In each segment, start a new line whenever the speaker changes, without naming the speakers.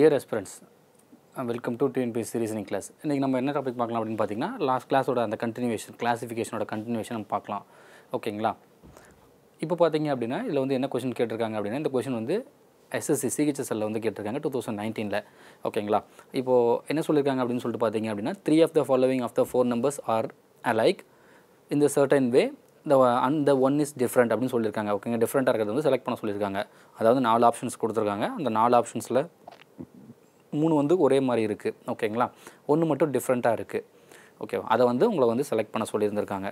dear aspirants welcome to TNPSC reasoning class இன்றைக்கி நம்ம என்ன டாபிக் பார்க்கலாம் அப்படின்னு பார்த்தீங்கன்னா லாஸ்ட் கிளாஸோட அந்த கண்டினியூவேஷன் கிளாசிஃபிகேஷனோட கண்டினியூவேஷன் நம்ம பார்க்கலாம் ஓகேங்களா இப்போ பார்த்தீங்க அப்படின்னா இதில் வந்து என்ன கொஷின் கேட்டிருக்காங்க அப்படின்னா இந்த கொஷின் வந்து எஸ்எஸ்சி சிஹெச்எஸ்எல்ல வந்து கேட்டிருக்காங்க டூ தௌசண்ட் நைன்டீனில் ஓகேங்களா இப்போது என்ன சொல்லியிருக்காங்க அப்படின்னு சொல்லிட்டு பார்த்தீங்க அப்படின்னா three of the following of the four numbers are alike இந்த certain way the and the one is different அப்படின்னு சொல்லியிருக்காங்க ஓகேங்க டிஃப்ரெண்ட்டாக இருக்கிறது வந்து செலக்ட் பண்ண சொல்லியிருக்காங்க அதாவது நாலு ஆப்ஷன்ஸ் கொடுத்துருக்காங்க அந்த நாலு ஆப்ஷன்ஸில் மூணு வந்து ஒரே மாதிரி இருக்குது ஓகேங்களா ஒன்று மட்டும் டிஃப்ரெண்ட்டாக இருக்குது ஓகேவா அதை வந்து உங்களை வந்து செலக்ட் பண்ண சொல்லியிருந்திருக்காங்க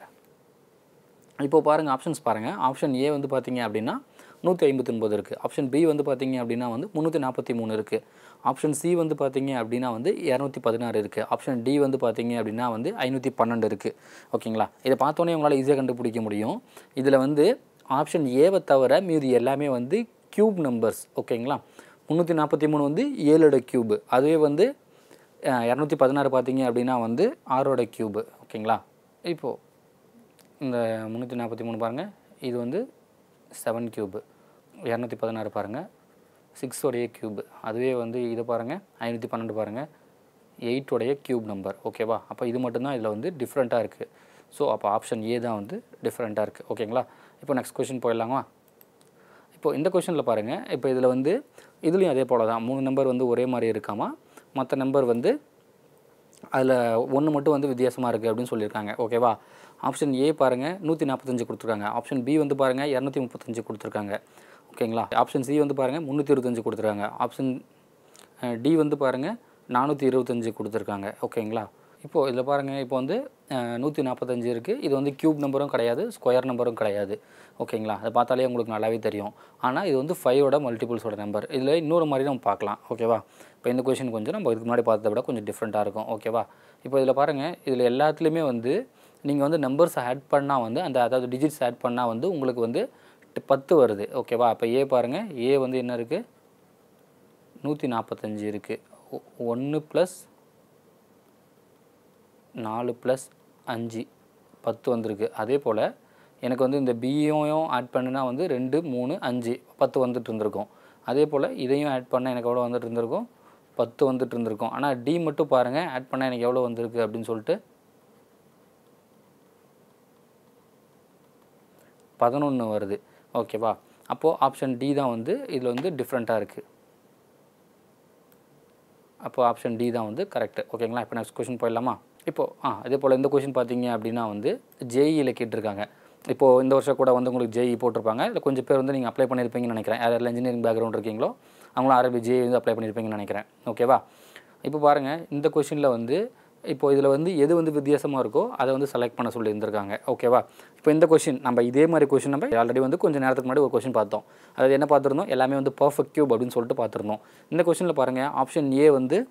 இப்போ பாருங்கள் ஆப்ஷன்ஸ் பாருங்கள் ஆப்ஷன் ஏ வந்து பார்த்தீங்க அப்படின்னா நூற்றி ஐம்பத்தொன்பது இருக்குது ஆப்ஷன் பி வந்து பார்த்தீங்க அப்படின்னா வந்து முந்நூற்றி நாற்பத்தி மூணு இருக்குது ஆப்ஷன் சி வந்து பார்த்தீங்க அப்படின்னா வந்து இரநூத்தி பதினாறு இருக்குது ஆப்ஷன் டி வந்து பார்த்தீங்க அப்படின்னா வந்து ஐநூற்றி பன்னெண்டு இருக்குது ஓகேங்களா இதை பார்த்தோன்னே உங்களால் ஈஸியாக கண்டுபிடிக்க முடியும் இதில் வந்து ஆப்ஷன் ஏவை தவிர மீதி எல்லாமே வந்து க்யூப் நம்பர்ஸ் ஓகேங்களா முந்நூற்றி நாற்பத்தி மூணு வந்து ஏழோட க்யூபு அதுவே வந்து இரநூத்தி பதினாறு பார்த்தீங்க அப்படின்னா வந்து ஆறோட க்யூபு ஓகேங்களா இப்போது இந்த முந்நூற்றி நாற்பத்தி மூணு பாருங்கள் இது வந்து செவன் க்யூபு இரநூத்தி பதினாறு பாருங்கள் சிக்ஸோடைய க்யூப் அதுவே வந்து இதை பாருங்கள் ஐநூற்றி பன்னெண்டு பாருங்கள் எயிட்டோடைய க்யூப் நம்பர் ஓகேவா அப்போ இது மட்டும்தான் இதில் வந்து டிஃப்ரெண்ட்டாக இருக்குது ஸோ அப்போ ஆப்ஷன் ஏ தான் வந்து டிஃப்ரெண்ட்டாக இருக்குது ஓகேங்களா இப்போ நெக்ஸ்ட் கொஷின் போயிடலாமா இப்போ இந்த கொஷனில் பாருங்கள் இப்போ இதில் வந்து இதுலேயும் அதே போல் தான் மூணு நம்பர் வந்து ஒரே மாதிரி இருக்காமா மற்ற நம்பர் வந்து அதில் ஒன்று மட்டும் வந்து வித்தியாசமாக இருக்குது அப்படின்னு சொல்லியிருக்காங்க ஓகேவா ஆப்ஷன் ஏ பாருங்கள் நூற்றி நாற்பத்தஞ்சு கொடுத்துருக்காங்க ஆப்ஷன் பி வந்து பாருங்கள் இரநூத்தி முப்பத்தஞ்சு கொடுத்துருக்காங்க ஓகேங்களா ஆப்ஷன் சி வந்து பாருங்கள் முந்நூற்றி இருபத்தஞ்சு கொடுத்துருக்காங்க ஆப்ஷன் டி வந்து பாருங்கள் நானூற்றி இருபத்தஞ்சு கொடுத்துருக்காங்க ஓகேங்களா இப்போது இதில் பாருங்கள் இப்போ வந்து நூற்றி நாற்பத்தஞ்சு இருக்குது இது வந்து க்யூப் நம்பரும் கிடையாது ஸ்கொயர் நம்பரும் கிடையாது ஓகேங்களா அதை பார்த்தாலே உங்களுக்கு நல்லாவே தெரியும் ஆனால் இது வந்து ஃபைவோட மல்டிபிள்ஸோட நம்பர் இதில் இன்னொரு மாதிரி நம்ம பார்க்கலாம் ஓகேவா இப்போ இந்த கொஷின் கொஞ்சம் நம்ம இதுக்கு முன்னாடி பார்த்ததை விட கொஞ்சம் டிஃப்ரெண்ட்டாக இருக்கும் ஓகேவா இப்போ இதில் பாருங்கள் இதில் எல்லாத்துலேயுமே வந்து நீங்கள் வந்து நம்பர்ஸ் ஆட் பண்ணால் வந்து அந்த அதாவது டிஜிட்ஸ் ஆட் பண்ணால் வந்து உங்களுக்கு வந்து பத்து வருது ஓகேவா அப்போ ஏ பாருங்கள் ஏ வந்து என்ன இருக்குது நூற்றி நாற்பத்தஞ்சு இருக்குது ஒன்று ப்ளஸ் நாலு ப்ளஸ் அஞ்சு பத்து வந்திருக்கு அதே போல் எனக்கு வந்து இந்த பியும் ஆட் பண்ணுனா வந்து ரெண்டு மூணு அஞ்சு பத்து வந்துட்டு இருந்திருக்கும் அதே போல் இதையும் ஆட் பண்ண எனக்கு எவ்வளோ வந்துட்டு இருந்திருக்கும் பத்து வந்துட்டு இருந்திருக்கும் ஆனால் டி மட்டும் பாருங்கள் ஆட் பண்ணால் எனக்கு எவ்வளோ வந்திருக்கு அப்படின்னு சொல்லிட்டு பதினொன்று வருது ஓகேவா அப்போது ஆப்ஷன் டி தான் வந்து இதில் வந்து டிஃப்ரெண்ட்டாக இருக்குது அப்போ ஆப்ஷன் டி தான் வந்து கரெக்டு ஓகேங்களா இப்போ நெக்ஸ்ட் கொஷின் போயிடலாமா இப்போது ஆ அதே போல் இந்த கொஷின் பார்த்தீங்க அப்படின்னா வந்து ஜேஇயில் கேட்டிருக்காங்க இப்போது இந்த வருஷம் கூட வந்து உங்களுக்கு ஜேஇ போட்டிருப்பாங்க இல்லை கொஞ்சம் பேர் வந்து நீங்கள் அப்ளை பண்ணியிருப்பீங்கன்னு நினைக்கிறேன் யாரெல்லாம் இன்ஜினியரிங் பேக்ரவுண்ட் இருக்கீங்களோ அவங்களும் ஆர்பி ஜேஇ வந்து அப்ளை பண்ணியிருப்பீங்கன்னு நினைக்கிறேன் ஓகேவா இப்போ பாருங்கள் இந்த கொஷினில் வந்து இப்போ இதில் வந்து எது வந்து வித்தியாசமாக இருக்கோ அதை வந்து செலக்ட் பண்ண சொல்லி இருந்திருக்காங்க ஓகேவா இப்போ இந்த கொஷின் நம்ம இதே மாதிரி கொஷின் நம்ம ஆல்ரெடி வந்து கொஞ்சம் நேரத்துக்கு முன்னாடி ஒரு கொஷின் பார்த்தோம் அதாவது என்ன பார்த்துருந்தோம் எல்லாமே வந்து பர்ஃபெக்ட் கியூப் அப்படின்னு சொல்லிட்டு பார்த்துருந்தோம் இந்த கொஷினில் பாருங்கள் ஆப்ஷன் ஏ வந்து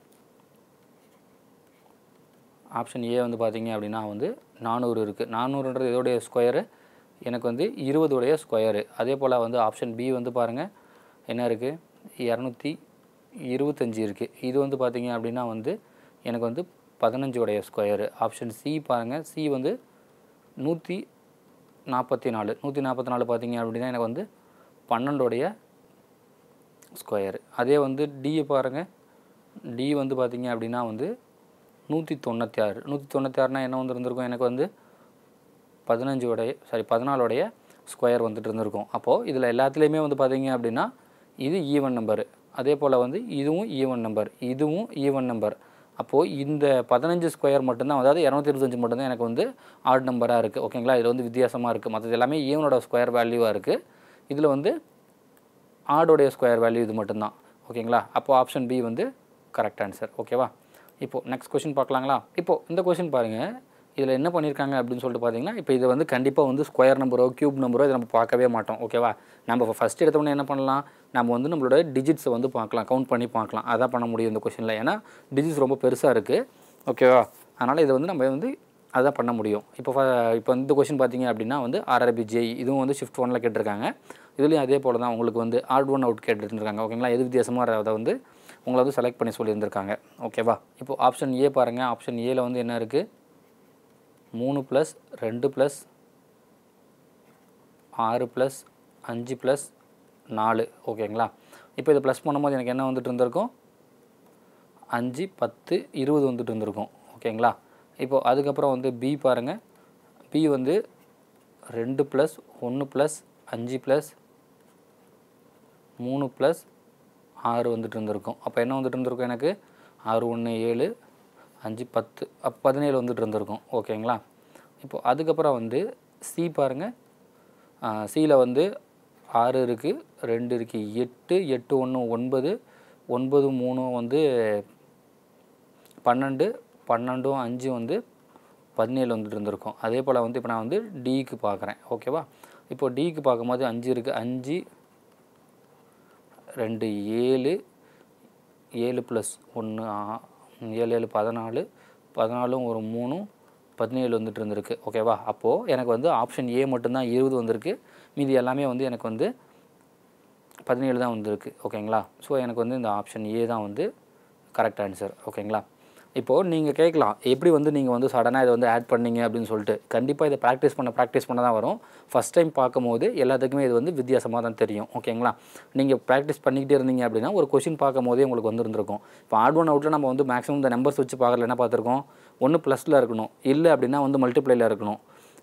ஆப்ஷன் ஏ வந்து பார்த்தீங்க அப்படின்னா வந்து நானூறு இருக்குது நானூறுன்றது இதோடைய ஸ்கொயரு எனக்கு வந்து இருபதுடைய ஸ்கொயரு அதே போல் வந்து ஆப்ஷன் பி வந்து பாருங்கள் என்ன இருக்குது இரநூத்தி இருபத்தஞ்சி இருக்குது இது வந்து பார்த்தீங்க அப்படின்னா வந்து எனக்கு வந்து பதினஞ்சுடைய ஸ்கொயரு ஆப்ஷன் சி பாருங்கள் சி வந்து நூற்றி நாற்பத்தி நாலு நூற்றி நாற்பத்தி நாலு பார்த்தீங்க அப்படின்னா எனக்கு வந்து பன்னெண்டுடைய ஸ்கொயரு அதே வந்து டியை பாருங்கள் டி வந்து பார்த்தீங்க அப்படின்னா வந்து நூற்றி தொண்ணூற்றி ஆறு நூற்றி தொண்ணூற்றி ஆறுனா என்ன வந்து இருந்திருக்கும் எனக்கு வந்து பதினஞ்சோடைய சாரி பதினாலுடைய ஸ்கொயர் வந்துட்டு இருந்திருக்கும் அப்போது இதில் எல்லாத்துலேயுமே வந்து பார்த்தீங்க அப்படின்னா இது ஈவன் நம்பரு அதே போல் வந்து இதுவும் ஈவன் நம்பர் இதுவும் ஈவன் நம்பர் அப்போது இந்த பதினஞ்சு ஸ்கொயர் மட்டும்தான் அதாவது இரநூத்தி இருபத்தஞ்சு மட்டும்தான் எனக்கு வந்து ஆட் நம்பராக இருக்குது ஓகேங்களா இதில் வந்து வித்தியாசமாக இருக்குது மற்றது எல்லாமே ஈவனோட ஸ்கொயர் வேல்யூவாக இருக்குது இதில் வந்து ஆடோடைய ஸ்கொயர் வேல்யூ இது மட்டும்தான் ஓகேங்களா அப்போது ஆப்ஷன் பி வந்து கரெக்ட் ஆன்சர் ஓகேவா இப்போது நெக்ஸ்ட் கொஷின் பார்க்கலாங்களா இப்போது இந்த கொஷின் பாருங்கள் இதில் என்ன பண்ணியிருக்காங்க அப்படின்னு சொல்லிட்டு பார்த்தீங்கன்னா இப்போ இது வந்து கண்டிப்பாக வந்து ஸ்கொயர் நம்பரோ க்யூப் நம்பரோ இதை நம்ம பார்க்கவே மாட்டோம் ஓகேவா நம்ம ஃபஸ்ட் எடுத்தோடனே என்ன பண்ணலாம் நம்ம வந்து நம்மளோட டிஜிட்ஸை வந்து பார்க்கலாம் கவுண்ட் பண்ணி பார்க்கலாம் அதான் பண்ண முடியும் இந்த கொஷினில் ஏன்னா டிஜிட்ஸ் ரொம்ப பெருசாக இருக்குது ஓகேவா அதனால் இதை வந்து நம்ம வந்து அதான் பண்ண முடியும் இப்போ இப்போ இந்த கொஷின் பார்த்தீங்க அப்படின்னா வந்து ஆர்ஆர்பி ஜேஇ இதுவும் வந்து ஷிஃப்ட் ஒனில் கேட்டிருக்காங்க இதுலேயும் அதே போல் தான் உங்களுக்கு வந்து ஆட் ஒன் அவுட் கேட்டுருந்துருக்காங்க ஓகேங்களா எது வித்தியாசமாக அதை வந்து உங்களை வந்து செலக்ட் பண்ணி சொல்லியிருந்திருக்காங்க ஓகேவா இப்போது ஆப்ஷன் ஏ பாருங்கள் ஆப்ஷன் ஏல வந்து என்ன இருக்குது மூணு ப்ளஸ் ரெண்டு ப்ளஸ் ஆறு ப்ளஸ் அஞ்சு ப்ளஸ் நாலு ஓகேங்களா இப்போ இதை ப்ளஸ் பண்ணும்போது எனக்கு என்ன வந்துட்டு இருந்திருக்கும் அஞ்சு பத்து இருபது வந்துட்டு இருந்திருக்கும் ஓகேங்களா இப்போது அதுக்கப்புறம் வந்து பி பாருங்கள் பி வந்து ரெண்டு ப்ளஸ் ஒன்று ப்ளஸ் அஞ்சு ப்ளஸ் மூணு ப்ளஸ் ஆறு வந்துட்டு இருந்திருக்கும் அப்போ என்ன வந்துட்டு இருந்திருக்கும் எனக்கு ஆறு ஒன்று ஏழு அஞ்சு பத்து அப்போ பதினேழு வந்துட்டு இருந்திருக்கும் ஓகேங்களா இப்போது அதுக்கப்புறம் வந்து சி பாருங்கள் சியில் வந்து ஆறு இருக்குது ரெண்டு இருக்குது எட்டு எட்டு ஒன்று ஒன்பது ஒன்பது மூணு வந்து பன்னெண்டு பன்னெண்டும் அஞ்சு வந்து பதினேழு வந்துட்டு இருந்திருக்கும் அதே போல் வந்து இப்போ நான் வந்து டிக்கு பார்க்குறேன் ஓகேவா இப்போ டிக்கு பார்க்கும்போது அஞ்சு இருக்குது அஞ்சு ரெண்டு ஏழு ஏழு ப்ளஸ் ஒன்று ஏழு ஏழு பதினாலு பதினாலும் ஒரு மூணும் பதினேழு வந்துட்டு இருந்திருக்கு ஓகேவா அப்போது எனக்கு வந்து ஆப்ஷன் ஏ மட்டும்தான் இருபது வந்திருக்கு மீதி எல்லாமே வந்து எனக்கு வந்து பதினேழு தான் வந்திருக்கு ஓகேங்களா ஸோ எனக்கு வந்து இந்த ஆப்ஷன் ஏ தான் வந்து கரெக்ட் ஆன்சர் ஓகேங்களா இப்போது நீங்கள் கேட்கலாம் எப்படி வந்து நீங்கள் வந்து சடனாக இதை வந்து ஆட் பண்ணீங்க அப்படின்னு சொல்லிட்டு கண்டிப்பாக இதை ப்ராக்டிஸ் பண்ண ப்ராக்டிஸ் பண்ண தான் வரும் ஃபஸ்ட் டைம் பார்க்கும்போது எல்லாத்துக்குமே இது வந்து வித்தியாசமாக தான் தெரியும் ஓகேங்களா நீங்கள் ப்ராக்டிஸ் பண்ணிக்கிட்டே இருந்தீங்க அப்படின்னா ஒரு கொஷின் பார்க்கும் போதே உங்களுக்கு வந்துருந்துருக்கும் இப்போ ஆட் ஒன் அவுட்டில் நம்ம வந்து மேக்ஸிமம் இந்த நம்பர்ஸ் வச்சு பார்க்கல என்ன பார்த்துருக்கோம் ஒன்று ப்ளஸில் இருக்கணும் இல்லை அப்படின்னா வந்து மல்டிப்ளையில் இருக்கணும்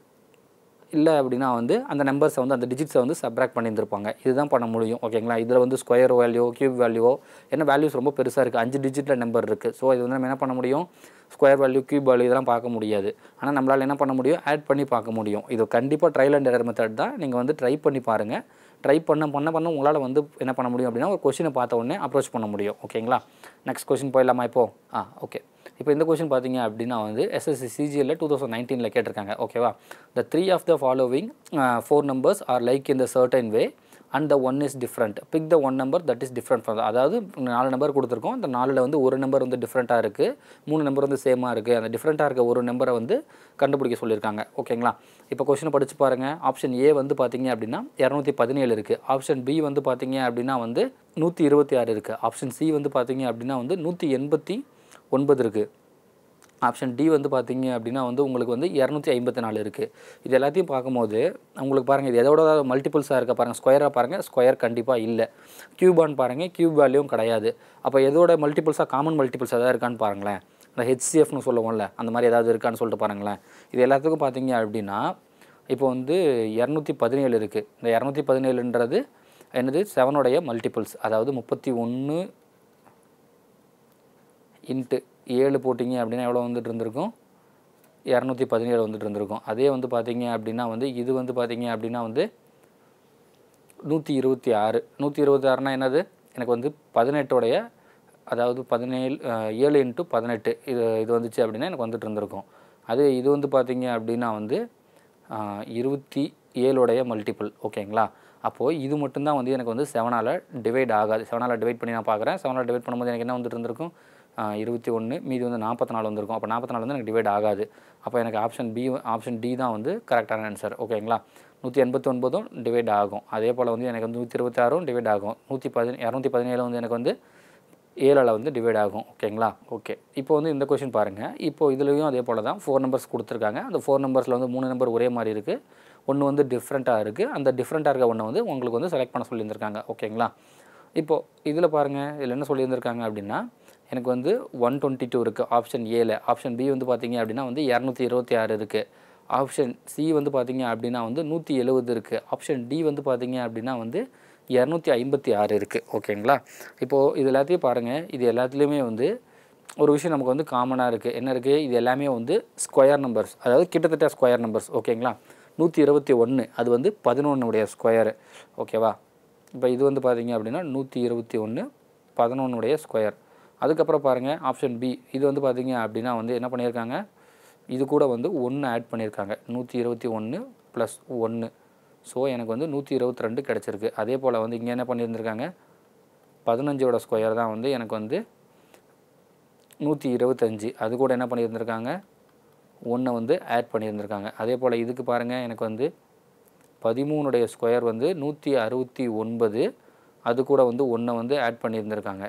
இல்லை அப்படின்னா வந்து அந்த நம்பர்ஸை வந்து அந்த டிஜிட்ஸை வந்து சப்ராக்ட் பண்ணியிருந்திருப்பாங்க இதுதான் பண்ண முடியும் ஓகேங்களா இதில் வந்து ஸ்கொயர் வேல்யூ கியூப் வேல்யூவோ ஏன்னா வேல்யூஸ் ரொம்ப பெருசாக இருக்குது அஞ்சு டிஜிட்டில் நம்பர் இருக்குது ஸோ இது வந்து நம்ம என்ன பண்ண முடியும் ஸ்கொயர் வேல்யூ கியூப் வேல்யூ இதெல்லாம் பார்க்க முடியாது ஆனால் நம்மளால் என்ன பண்ண முடியும் ஆட் பண்ணி பார்க்க முடியும் இது கண்டிப்பாக ட்ரையல் அண்ட் எரர் மெத்தட் தான் நீங்கள் வந்து ட்ரை பண்ணி பாருங்கள் ட்ரை பண்ண பண்ண பண்ண உங்களால் வந்து என்ன பண்ண முடியும் அப்படின்னா ஒரு கொஷினை பார்த்த உடனே அப்ரோச் பண்ண முடியும் ஓகேங்களா நெக்ஸ்ட் கொஷின் போயிடலாமா இப்போ ஆ ஓகே இப்போ இந்த கொஷின் பார்த்தீங்க அப்படின்னா வந்து எஸ்எஸ்சி சிஜிஎல்ல டூ தௌசண்ட் நைன்டீனில் கேட்டிருக்காங்க ஓகேவா the three of the following four numbers are like in the certain way and the one is different pick the one number that is different from அதாவது நாலு நம்பர் கொடுத்துருக்கோம் அந்த நாலில் வந்து ஒரு நம்பர் வந்து டிஃப்ரெண்ட்டாக இருக்குது மூணு நம்பர் வந்து சேமாக இருக்குது அந்த டிஃப்ரெண்ட்டாக இருக்க ஒரு நம்பரை வந்து கண்டுபிடிக்க சொல்லியிருக்காங்க ஓகேங்களா இப்போ கொஷினை படித்து பாருங்கள் ஆப்ஷன் ஏ வந்து பார்த்தீங்க அப்படின்னா இரநூத்தி பதினேழு இருக்குது ஆப்ஷன் பி வந்து பார்த்தீங்க அப்படின்னா வந்து நூற்றி இருபத்தி ஆறு இருக்குது ஆப்ஷன் சி வந்து பார்த்தீங்க அப்படின்னா வந்து நூற்றி எண்பத்தி ஒன்பது இருக்குது ஆப்ஷன் டி வந்து பார்த்தீங்க அப்படின்னா வந்து உங்களுக்கு வந்து இரநூத்தி ஐம்பத்தி நாலு இருக்குது இது எல்லாத்தையும் பார்க்கும்போது உங்களுக்கு பாருங்கள் இது எதோட மல்டிபிள்ஸாக இருக்க பாருங்கள் ஸ்கொயராக பாருங்கள் ஸ்கொயர் கண்டிப்பாக இல்லை கியூபான்னு பாருங்கள் கியூப் வேல்யூவும் கிடையாது அப்போ எதோட மல்டிபிள்ஸாக காமன் மல்டிபிள்ஸ் எதாவது இருக்கான்னு பாருங்களேன் இந்த ஹெச்சிஎஃப்னு சொல்லுவோம்ல அந்த மாதிரி ஏதாவது இருக்கான்னு சொல்லிட்டு பாருங்களேன் இது எல்லாத்துக்கும் பார்த்தீங்க அப்படின்னா இப்போ வந்து இரநூத்தி பதினேழு இருக்குது இந்த இரநூத்தி பதினேழுன்றது என்னது செவனுடைய மல்டிபிள்ஸ் அதாவது முப்பத்தி ஒன்று இன்ட்டு ஏழு போட்டிங்க அப்படின்னா எவ்வளோ வந்துட்டு இருந்திருக்கும் இரநூத்தி பதினேழு வந்துட்டு இருந்திருக்கும் அதே வந்து பார்த்தீங்க அப்படின்னா வந்து இது வந்து பார்த்தீங்க அப்படின்னா வந்து நூற்றி இருபத்தி ஆறு நூற்றி இருபத்தி ஆறுனா என்னது எனக்கு வந்து பதினெட்டோடைய அதாவது பதினேழு அஹ், ஏழு இன்ட்டு பதினெட்டு இது இது வந்துச்சு அப்படின்னா எனக்கு வந்துட்டு இருந்திருக்கும் அது இது வந்து பார்த்தீங்க அப்படின்னா வந்து அஹ், இருபத்தி ஏழுடைய மல்டிபிள் ஓகேங்களா அப்போது இது மட்டும்தான் வந்து எனக்கு வந்து செவனால் டிவைட் ஆகாது செவனால் டிவைட் பண்ணி நான் பார்க்குறேன் செவனால் டிவைட் பண்ணும்போது எனக்கு என்ன வந்துட்டு இருந்திருக்கும் ஆஹ் இருபத்தி ஒன்று மீதி வந்து நாற்பத்தி நாலு வந்திருக்கும் அப்போ நாற்பத்தி நாலு வந்து எனக்கு டிவைட் ஆகாது அப்போ எனக்கு ஆப்ஷன் பி ஆப்ஷன் டி தான் வந்து கரெக்டான ஆன்சர் ஓகேங்களா நூற்றி எண்பத்தி ஒன்பதும் டிவைட் ஆகும் அதே போல் வந்து எனக்கு வந்து நூற்றி இருபத்தாறும் டிவைட் ஆகும் நூற்றி பதின இரநூத்தி பதினேழு வந்து எனக்கு வந்து ஏழில் வந்து டிவைட் ஆகும் ஓகேங்களா ஓகே இப்போ வந்து இந்த கொஷின் பாருங்கள் இப்போ இதுலேயும் அதே போல் தான் ஃபோர் நம்பர்ஸ் கொடுத்துருக்காங்க அந்த ஃபோர் நம்பர்ஸில் வந்து மூணு நம்பர் ஒரே மாதிரி இருக்குது ஒன்று வந்து டிஃப்ரெண்ட்டாக இருக்குது அந்த டிஃப்ரெண்ட்டாக இருக்க ஒன்று வந்து உங்களுக்கு வந்து செலக்ட் பண்ண சொல்லியிருந்திருக்காங்க ஓகேங்களா இப்போது இதில் பாருங்கள் இதில் என்ன சொல்லியிருந்திருக்காங்க அப்படின்னா எனக்கு வந்து ஒன் டுவெண்ட்டி டூ இருக்குது ஆப்ஷன் ஏல ஆப்ஷன் பி வந்து பார்த்தீங்க அப்படின்னா வந்து இரநூத்தி இருபத்தி ஆறு இருக்குது ஆப்ஷன் சி வந்து பார்த்தீங்க அப்படின்னா வந்து நூற்றி எழுபது இருக்குது ஆப்ஷன் டி வந்து பார்த்தீங்க அப்படின்னா வந்து இரநூத்தி ஐம்பத்தி ஆறு இருக்குது ஓகேங்களா இப்போது இது எல்லாத்தையும் பாருங்கள் இது எல்லாத்துலேயுமே வந்து ஒரு விஷயம் நமக்கு வந்து காமனாக இருக்குது என்ன இருக்குது இது எல்லாமே வந்து ஸ்கொயர் நம்பர்ஸ் அதாவது கிட்டத்தட்ட ஸ்கொயர் நம்பர்ஸ் ஓகேங்களா நூற்றி இருபத்தி ஒன்று அது வந்து பதினொன்னுடைய ஸ்கொயரு ஓகேவா இப்போ இது வந்து பார்த்தீங்க அப்படின்னா நூற்றி இருபத்தி ஒன்று பதினொன்னுடைய ஸ்கொயர் அதுக்கப்புறம் பாருங்கள் ஆப்ஷன் பி இது வந்து பார்த்தீங்க அப்படின்னா வந்து என்ன பண்ணியிருக்காங்க இது கூட வந்து ஒன்று ஆட் பண்ணியிருக்காங்க நூற்றி இருபத்தி ஒன்று ப்ளஸ் ஒன்று ஸோ எனக்கு வந்து நூற்றி இருபத்தி ரெண்டு கிடச்சிருக்கு அதே போல் வந்து இங்கே என்ன பண்ணியிருந்திருக்காங்க பதினஞ்சோட ஸ்கொயர் தான் வந்து எனக்கு வந்து நூற்றி இருபத்தஞ்சி அது கூட என்ன பண்ணியிருந்திருக்காங்க ஒன்றை வந்து ஆட் பண்ணியிருந்திருக்காங்க அதே போல் இதுக்கு பாருங்கள் எனக்கு வந்து பதிமூணுடைய ஸ்கொயர் வந்து நூற்றி அறுபத்தி ஒன்பது அது கூட வந்து ஒன்றை வந்து ஆட் பண்ணியிருந்திருக்காங்க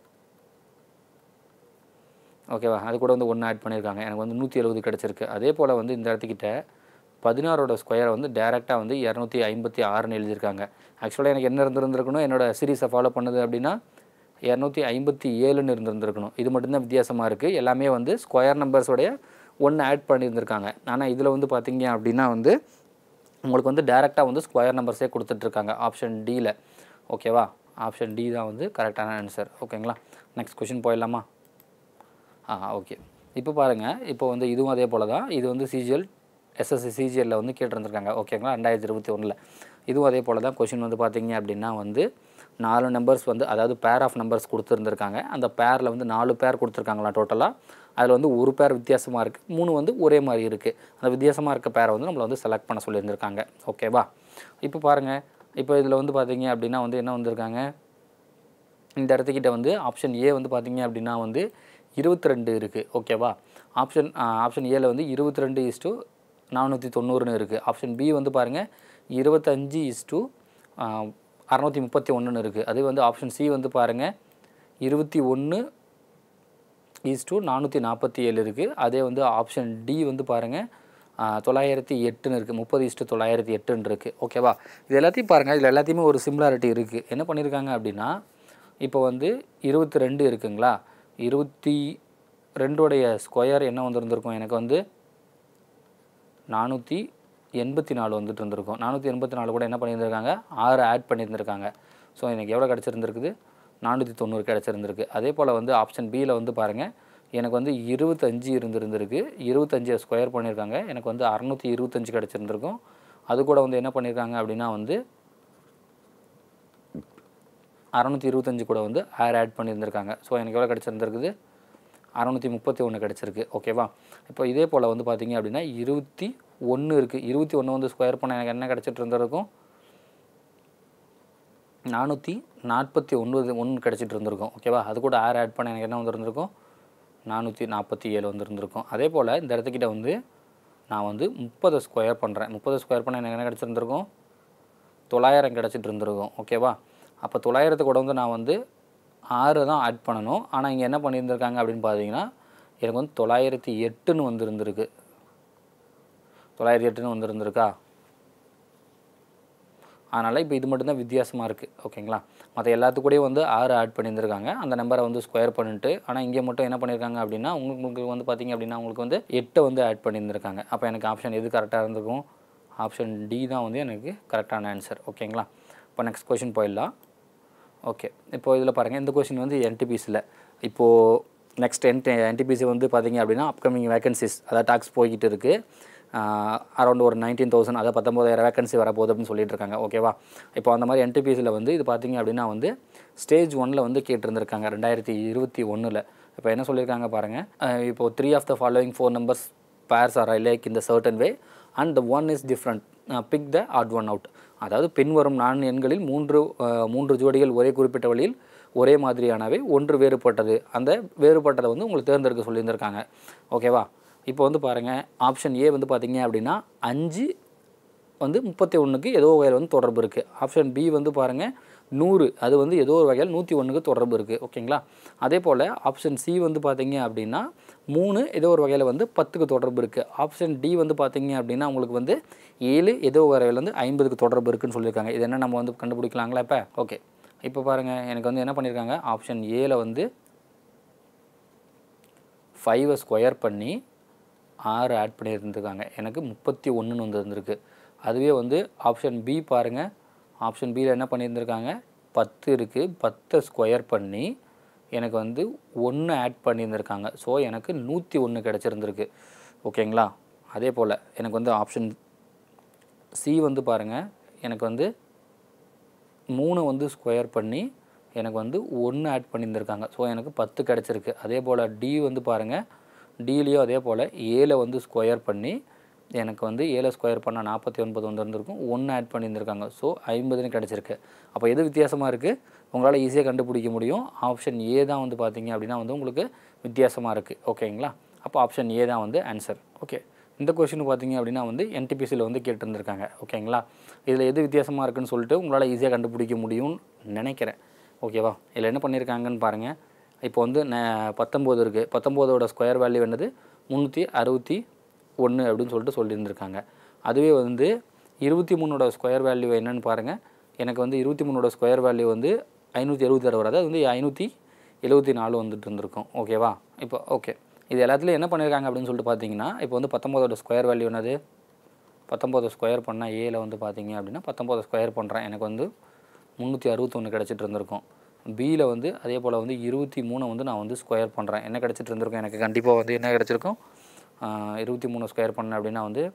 ஓகேவா அது கூட வந்து ஒன்று ஆட் பண்ணியிருக்காங்க எனக்கு வந்து நூற்றி எழுபது கிடச்சிருக்கு அதே போல் வந்து இந்த இடத்துக்கிட்ட பதினாறோட ஸ்கொயரை வந்து டேரெக்டாக வந்து இரநூத்தி ஐம்பத்தி ஆறுன்னு எழுதியிருக்காங்க ஆக்சுவலாக எனக்கு என்ன இருந்திருந்திருக்கணும் என்னோட சீரீஸை ஃபாலோ பண்ணுது அப்படின்னா இரநூத்தி ஐம்பத்தி ஏழுன்னு இருந்திருந்திருக்கணும் இது மட்டும்தான் வித்தியாசமாக இருக்குது எல்லாமே வந்து ஸ்கொயர் நம்பர்ஸோடைய ஒன்று ஆட் பண்ணியிருந்திருக்காங்க ஆனால் இதில் வந்து பார்த்தீங்க அப்படின்னா வந்து உங்களுக்கு வந்து டேரெக்டாக வந்து ஸ்கொயர் நம்பர்ஸே கொடுத்துட்ருக்காங்க ஆப்ஷன் டியில் ஓகேவா ஆப்ஷன் டி தான் வந்து கரெக்டான ஆன்சர் ஓகேங்களா நெக்ஸ்ட் கொஷின் போயிடலாமா ஆ ஓகே இப்போ பாருங்கள் இப்போ வந்து இதுவும் அதே போல் தான் இது வந்து சிஜிஎல் எஸ்எஸ்சி சிஜிஎல்ல வந்து கேட்டிருந்துருக்காங்க ஓகேங்களா ரெண்டாயிரத்தி இருபத்தி ஒன்றில் இதுவும் அதே போல் தான் கொஷின் வந்து பார்த்தீங்க அப்படின்னா வந்து நாலு நம்பர்ஸ் வந்து அதாவது பேர் ஆஃப் நம்பர்ஸ் கொடுத்துருந்துருக்காங்க அந்த பேரில் வந்து நாலு பேர் கொடுத்துருக்காங்களா டோட்டலாக அதில் வந்து ஒரு பேர் வித்தியாசமாக இருக்குது மூணு வந்து ஒரே மாதிரி இருக்குது அந்த வித்தியாசமாக இருக்க பேரை வந்து நம்மளை வந்து செலக்ட் பண்ண சொல்லியிருந்திருக்காங்க ஓகேவா இப்போ பாருங்கள் இப்போ இதில் வந்து பார்த்தீங்க அப்படின்னா வந்து என்ன வந்திருக்காங்க இந்த இடத்துக்கிட்ட வந்து ஆப்ஷன் ஏ வந்து பார்த்தீங்க அப்படின்னா வந்து இருபத்தி ரெண்டு இருக்குது ஓகேவா ஆப்ஷன் ஆப்ஷன் ஏல வந்து இருபத்தி ரெண்டு இஸ் டு நானூற்றி தொண்ணூறுன்னு இருக்குது ஆப்ஷன் பி வந்து பாருங்கள் இருபத்தஞ்சி இஸ் டு அறநூற்றி முப்பத்தி ஒன்றுன்னு இருக்குது அதே வந்து ஆப்ஷன் சி வந்து பாருங்கள் இருபத்தி ஒன்று ஈஸ் டு நானூற்றி நாற்பத்தி ஏழு இருக்குது அதே வந்து ஆப்ஷன் டி வந்து பாருங்கள் தொள்ளாயிரத்தி எட்டுன்னு இருக்குது முப்பது இஸ்ட்டு தொள்ளாயிரத்தி எட்டுன்னு இருக்குது ஓகேவா இது எல்லாத்தையும் பாருங்கள் இதில் எல்லாத்தையுமே ஒரு சிமிலாரிட்டி இருக்குது என்ன பண்ணியிருக்காங்க அப்படின்னா இப்போ வந்து இருபத்தி ரெண்டு இருக்குங்களா இருபத்தி ரெண்டோடைய ஸ்கொயர் என்ன வந்துருந்துருக்கும் எனக்கு வந்து நானூற்றி எண்பத்தி நாலு வந்துட்டு இருந்திருக்கும் நானூற்றி எண்பத்தி நாலு கூட என்ன பண்ணியிருந்திருக்காங்க ஆறு ஆட் பண்ணியிருந்திருக்காங்க ஸோ எனக்கு எவ்வளோ கிடச்சிருந்துருக்குது நானூற்றி தொண்ணூறு கிடச்சிருந்துருக்கு அதே போல் வந்து ஆப்ஷன் பியில் வந்து பாருங்கள் எனக்கு வந்து இருபத்தஞ்சி இருந்திருந்திருக்கு இருபத்தஞ்சியை ஸ்கொயர் பண்ணியிருக்காங்க எனக்கு வந்து அறநூற்றி இருபத்தஞ்சி கிடச்சிருந்துருக்கும் அது கூட வந்து என்ன பண்ணியிருக்காங்க அப்படின்னா வந்து அறநூற்றி இருபத்தஞ்சி கூட வந்து ஆர் ஆட் பண்ணியிருந்திருக்காங்க ஸோ எனக்கு எவ்வளோ கிடச்சிருந்துருக்குது அறநூற்றி முப்பத்தி ஒன்று கிடச்சிருக்கு ஓகேவா இப்போ இதே போல் வந்து பார்த்தீங்க அப்படின்னா இருபத்தி ஒன்று இருக்குது இருபத்தி ஒன்று வந்து ஸ்கொயர் பண்ண எனக்கு என்ன கிடச்சிட்டு இருந்திருக்கும் நானூற்றி நாற்பத்தி ஒன்பது ஒன்று கிடச்சிட்டு இருந்திருக்கும் ஓகேவா அது கூட ஆர் ஆட் பண்ண எனக்கு என்ன வந்துருந்துருக்கும் நானூற்றி நாற்பத்தி ஏழு வந்துருந்துருக்கும் அதே போல் இந்த இடத்துக்கிட்ட வந்து நான் வந்து முப்பதை ஸ்கொயர் பண்ணுறேன் முப்பது ஸ்கொயர் பண்ண எனக்கு என்ன கிடச்சிருந்துருக்கும் தொள்ளாயிரம் கிடச்சிட்டு இருந்திருக்கும் ஓகேவா அப்போ தொள்ளாயிரத்து கூட வந்து நான் வந்து ஆறு தான் ஆட் பண்ணணும் ஆனால் இங்கே என்ன பண்ணியிருந்திருக்காங்க அப்படின்னு பார்த்தீங்கன்னா எனக்கு வந்து தொள்ளாயிரத்தி எட்டுன்னு வந்துருந்துருக்கு தொள்ளாயிரத்தி எட்டுன்னு வந்துருந்துருக்கா அதனால் இப்போ இது மட்டும்தான் வித்தியாசமாக இருக்குது ஓகேங்களா மற்ற எல்லாத்துக்கூடயும் வந்து ஆறு ஆட் பண்ணியிருந்திருக்காங்க அந்த நம்பரை வந்து ஸ்கொயர் பண்ணிட்டு ஆனால் இங்கே மட்டும் என்ன பண்ணியிருக்காங்க அப்படின்னா உங்களுக்கு வந்து பார்த்தீங்க அப்படின்னா உங்களுக்கு வந்து எட்டை வந்து ஆட் பண்ணியிருந்திருக்காங்க அப்போ எனக்கு ஆப்ஷன் எது கரெக்டாக இருந்திருக்கும் ஆப்ஷன் டி தான் வந்து எனக்கு கரெக்டான ஆன்சர் ஓகேங்களா இப்போ நெக்ஸ்ட் கொஷின் போயிடலாம் ஓகே இப்போ இதில் பாருங்கள் இந்த கொஷின் வந்து என்டிபிசியில் இப்போது நெக்ஸ்ட் என் என்டிபிசி வந்து பார்த்தீங்க அப்படின்னா அப்கமிங் வேகன்சிஸ் அதாவது டாக்ஸ் போய்கிட்டு இருக்குது அரௌண்ட் ஒரு நைன்டீன் தௌசண்ட் அதாவது பத்தொம்பதாயிரம் வேகன்சி வரப்போகுது அப்படின்னு சொல்லிட்டு இருக்காங்க ஓகேவா இப்போ அந்த மாதிரி என்டிபிசியில் வந்து இது பார்த்தீங்க அப்படின்னா வந்து ஸ்டேஜ் ஒனில் வந்து கேட்டிருந்திருக்காங்க ரெண்டாயிரத்தி இருபத்தி ஒன்றில் இப்போ என்ன சொல்லியிருக்காங்க பாருங்கள் இப்போ three of the following four numbers pairs are alike இந்த certain way and the one is different pick the odd one out அதாவது பின்வரும் நான்கு எண்களில் மூன்று அஹ், மூன்று ஜோடிகள் ஒரே குறிப்பிட்ட வழியில் ஒரே மாதிரியானவை ஒன்று வேறுபட்டது அந்த வேறுபட்டதை வந்து உங்களுக்கு தேர்ந்தெடுக்க சொல்லியிருந்திருக்காங்க ஓகேவா இப்போ வந்து பாருங்கள் ஆப்ஷன் ஏ வந்து பார்த்தீங்க அப்படின்னா அஞ்சு வந்து முப்பத்தி ஒன்றுக்கு ஏதோ ஒரு வகையில் வந்து தொடர்பு இருக்குது ஆப்ஷன் பி வந்து பாருங்கள் நூறு அது வந்து ஏதோ ஒரு வகையில் நூற்றி ஒன்றுக்கு தொடர்பு இருக்குது ஓகேங்களா அதே போல் ஆப்ஷன் சி வந்து பார்த்தீங்க அப்படின்னா மூணு ஏதோ ஒரு வகையில் வந்து பத்துக்கு தொடர்பு இருக்குது ஆப்ஷன் டி வந்து பார்த்தீங்க அப்படின்னா உங்களுக்கு வந்து ஏழு ஏதோ ஒரு வகையில் வந்து ஐம்பதுக்கு தொடர்பு இருக்குன்னு சொல்லியிருக்காங்க இது என்ன நம்ம வந்து கண்டுபிடிக்கலாங்களா இப்போ ஓகே இப்போ பாருங்கள் எனக்கு வந்து என்ன பண்ணியிருக்காங்க ஆப்ஷன் ஏல வந்து ஃபைவை ஸ்கொயர் பண்ணி ஆறு ஆட் பண்ணியிருந்துருக்காங்க எனக்கு முப்பத்தி ஒன்றுன்னு வந்து இருந்திருக்கு அதுவே வந்து ஆப்ஷன் பி பாருங்கள் ஆப்ஷன் பியில் என்ன பண்ணியிருந்திருக்காங்க பத்து இருக்குது பத்தை ஸ்கொயர் பண்ணி எனக்கு வந்து ஒன்று ஆட் பண்ணியிருந்திருக்காங்க ஸோ எனக்கு நூற்றி ஒன்று கிடச்சிருந்துருக்கு ஓகேங்களா அதே போல் எனக்கு வந்து ஆப்ஷன் சி வந்து பாருங்கள் எனக்கு வந்து மூணு வந்து ஸ்கொயர் பண்ணி எனக்கு வந்து ஒன்று ஆட் பண்ணியிருந்திருக்காங்க ஸோ எனக்கு பத்து கிடச்சிருக்கு அதே போல் டி வந்து பாருங்கள் டிலேயும் அதே போல் ஏழை வந்து ஸ்கொயர் பண்ணி எனக்கு வந்து ஏழை ஸ்கொயர் பண்ணால் நாற்பத்தி ஒன்பது வந்து இருந்திருக்கும் ஒன்று ஆட் பண்ணியிருந்திருக்காங்க ஸோ ஐம்பதுன்னு கிடச்சிருக்கு அப்போ எது வித்தியாசமாக இருக்குது உங்களால் ஈஸியாக கண்டுபிடிக்க முடியும் ஆப்ஷன் ஏ தான் வந்து பார்த்தீங்க அப்படின்னா வந்து உங்களுக்கு வித்தியாசமாக இருக்குது ஓகேங்களா அப்போ ஆப்ஷன் ஏ தான் வந்து ஆன்சர் ஓகே இந்த கொஷின் பார்த்தீங்க அப்படின்னா வந்து என்டிபிசியில் வந்து கேட்டிருந்திருக்காங்க ஓகேங்களா இதில் எது வித்தியாசமாக இருக்குன்னு சொல்லிட்டு உங்களால் ஈஸியாக கண்டுபிடிக்க முடியும்னு நினைக்கிறேன் ஓகேவா இதில் என்ன பண்ணியிருக்காங்கன்னு பாருங்கள் இப்போ வந்து ந பத்தொம்போது இருக்குது பத்தொம்போதோட ஸ்கொயர் வேல்யூ என்னது முந்நூற்றி அறுபத்தி ஒன்று அப்படின்னு சொல்லிட்டு சொல்லியிருந்திருக்காங்க அதுவே வந்து இருபத்தி மூணோட ஸ்கொயர் வேல்யூ என்னன்னு பாருங்கள் எனக்கு வந்து இருபத்தி மூணோட ஸ்கொயர் வேல்யூ வந்து ஐநூற்றி எழுபத்தி ஆறு வராது அது வந்து ஐநூற்றி எழுபத்தி நாலு வந்துட்டு இருந்திருக்கும் ஓகேவா இப்போ ஓகே இது எல்லாத்துலேயும் என்ன பண்ணியிருக்காங்க அப்படின்னு சொல்லிட்டு பார்த்தீங்கன்னா இப்போ வந்து பத்தொம்போதோட ஸ்கொயர் வேல்யூ என்னது பத்தொம்போது ஸ்கொயர் பண்ணால் ஏல வந்து பார்த்தீங்க அப்படின்னா பத்தொம்போது ஸ்கொயர் பண்ணுறேன் எனக்கு வந்து முந்நூற்றி அறுபத்தொன்று கிடச்சிட்டு இருந்திருக்கும் பியில் வந்து அதே போல் வந்து இருபத்தி மூணை வந்து நான் வந்து ஸ்கொயர் பண்ணுறேன் என்ன கிடச்சிட்டு இருந்திருக்கும் எனக்கு கண்டிப்பாக வந்து என்ன கிடச்சிருக்கும் இருபத்தி மூணு ஸ்கொயர் பண்ணேன் அப்படின்னா வந்து